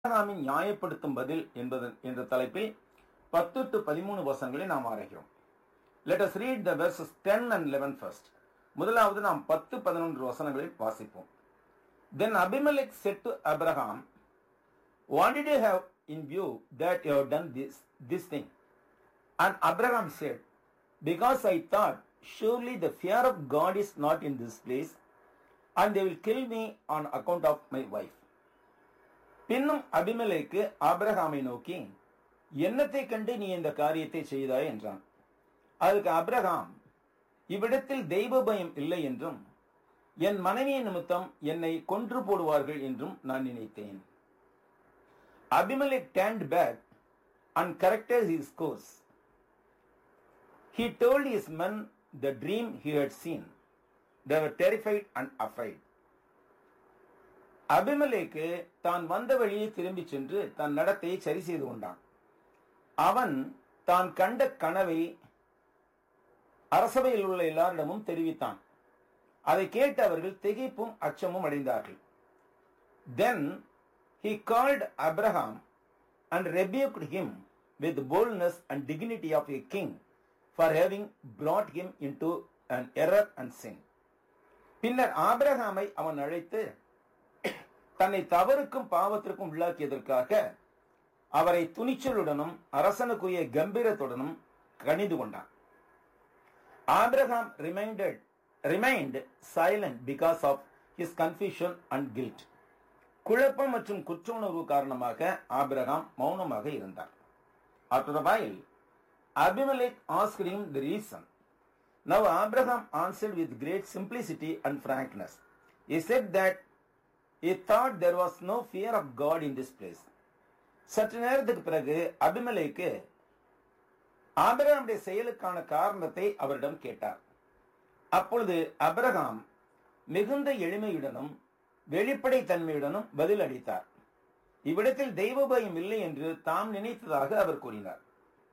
ஆபிரகாமின் நியாயப்படுத்தும் பதில் என்பதன் என்ற தலைப்பில் பத்து டு பதிமூணு வசங்களை நாம் ஆராய்கிறோம் let us read the verses 10 and 11 first முதலாவது நாம் பத்து பதினொன்று வசனங்களை வாசிப்போம் then abimelech said to abraham what did you have in view that you have done this this thing and abraham said because i thought surely the fear of god is not in this place and they will kill me on account of my wife பின்னும் அபிமலேக்கு ஆபிரகாமை நோக்கி என்னத்தை கண்டு நீ இந்த காரியத்தை செய்தாய் என்றான் அதுக்கு அபிரகாம் இவ்விடத்தில் தெய்வ பயம் இல்லை என்றும் என் மனைவியின் நிமித்தம் என்னை கொன்று போடுவார்கள் என்றும் நான் நினைத்தேன் Abimelech turned back and corrected his course He told his men the dream he had seen. They were terrified and afraid. Abimelech தான் வந்த வழியை திரும்பிச் சென்று தன் நடத்தையை சரி செய்து கொண்டான் அவன் தான் கண்ட கனவை அரசவையில் உள்ள எல்லாரிடமும் தெரிவித்தான் அதை கேட்டு அவர்கள் திகைப்பும் அச்சமும் அடைந்தார்கள் தென் he called Abraham and rebuked him with boldness and dignity of a king for having brought him into an error and sin. பின்னர் ஆபிரகாமை அவன் அழைத்து தன்னை தவறுக்கும் பாவத்திற்கும் உள்ளாக்கியதற்காக அவரை துணிச்சலுடனும் அரசனுக்குரிய கம்பீரத்துடனும் கணிந்து கொண்டான் Abraham remained remained silent because of his confusion and guilt குழப்பம் மற்றும் குற்ற உணர்வு காரணமாக ஆபிரகாம் மௌனமாக இருந்தார் after a while Abimelech asked him the reason. Now Abraham answered with great simplicity and frankness. He said that he thought there was no fear of God in this place. சற்று நேரத்துக்கு பிறகு அபிமலேக்கு ஆபிரகாமுடைய செயலுக்கான காரணத்தை அவரிடம் கேட்டார் அப்பொழுது அபிரகாம் மிகுந்த எளிமையுடனும் வெளிப்படை தன்மையுடனும் பதில் அளித்தார் இவ்விடத்தில் தெய்வ பயம் இல்லை என்று தாம் நினைத்ததாக அவர் கூறினார்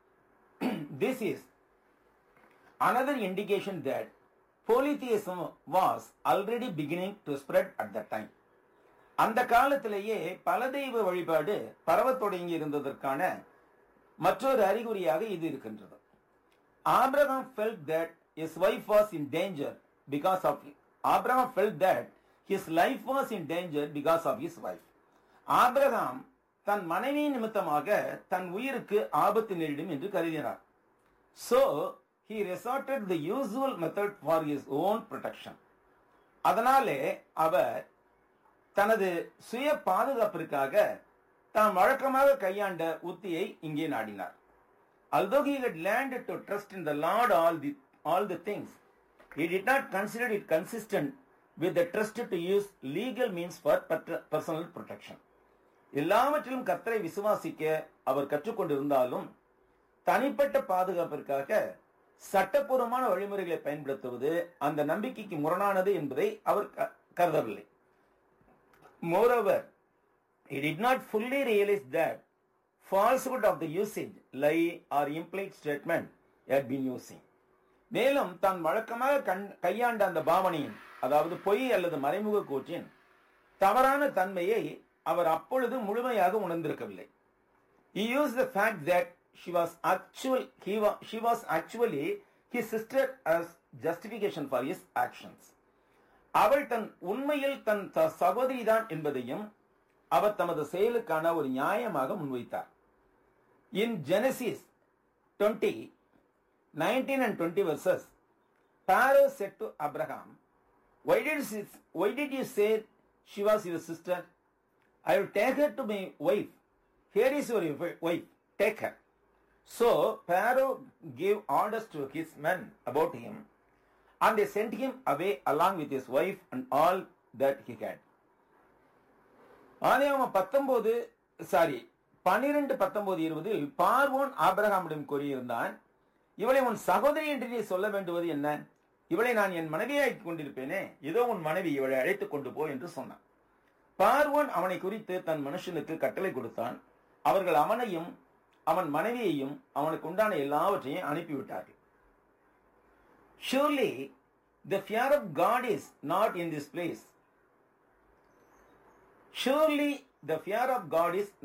this is another indication that polytheism was already beginning to spread at that time. அந்த காலத்திலேயே பல தெய்வ வழிபாடு பரவத் தொடங்கி இருந்ததற்கான மற்றொரு அறிகுறியாக இது இருக்கின்றது Abraham felt that his wife was in danger because of Abraham felt that his life was in danger because of his wife. Abraham தன் மனைவி நிமித்தமாக தன் உயிருக்கு ஆபத்து நேரிடும் என்று கருதினார் So he resorted the usual method for his own protection. அதனாலே அவர் தனது சுய பாதுகாப்பிற்காக தான் வழக்கமாக கையாண்ட உத்தியை இங்கே நாடினார் Although he had learned to trust in the Lord all the all the things, he did not consider it consistent with the trust to use legal means for personal protection. எல்லாவற்றிலும் கர்த்தரை விசுவாசிக்க அவர் கற்றுக்கொண்டிருந்தாலும் தனிப்பட்ட பாதுகாப்பிற்காக சட்டப்பூர்வமான வழிமுறைகளை பயன்படுத்துவது அந்த நம்பிக்கைக்கு முரணானது என்பதை அவர் கருதவில்லை moreover he did not fully realize that falsehood of the usage lie or implied statement had been using மேலும் தான் வழக்கமாக கண் கையாண்ட அந்த பாவனையின் அதாவது பொய் அல்லது மறைமுக கூற்றின் தவறான தன்மையை அவர் அப்பொழுது முழுமையாக உணர்ந்திருக்கவில்லை he used the fact that she was actual he was, she was actually his sister as justification for his actions அவள் தன் உண்மையில் தன் சகோதரிதான் என்பதையும் அவர் தமது செயலுக்கான ஒரு நியாயமாக முன்வைத்தார் in Genesis twenty nineteen and twenty verses Pharaoh said to Abraham why did, why did you say she was your sister I will take her to my wife. Here is your wife. Take her. So Pharaoh gave orders to his men about him, and they sent him away along with his wife and all that he had. ஆதியாம பத்தொன்பது sorry பன்னிரெண்டு பத்தொன்பது இருபதில் பார்வோன் ஆபிரகாமிடம் கூறியிருந்தான் இவளை உன் சகோதரி என்று நீ சொல்ல வேண்டுவது என்ன இவளை நான் என் மனைவியாக்கி கொண்டிருப்பேனே இதோ உன் மனைவி இவளை அழைத்துக் கொண்டு போ என்று சொன்னான் பார்வோன் அவனை குறித்து தன் மனுஷனுக்கு கட்டளை கொடுத்தான் அவர்கள் அவனையும் அவன் மனைவியையும் அவனுக்கு உண்டான எல்லாவற்றையும் அனுப்பிவிட்டார்கள் surely the fear of God is not in this place surely the fear of God is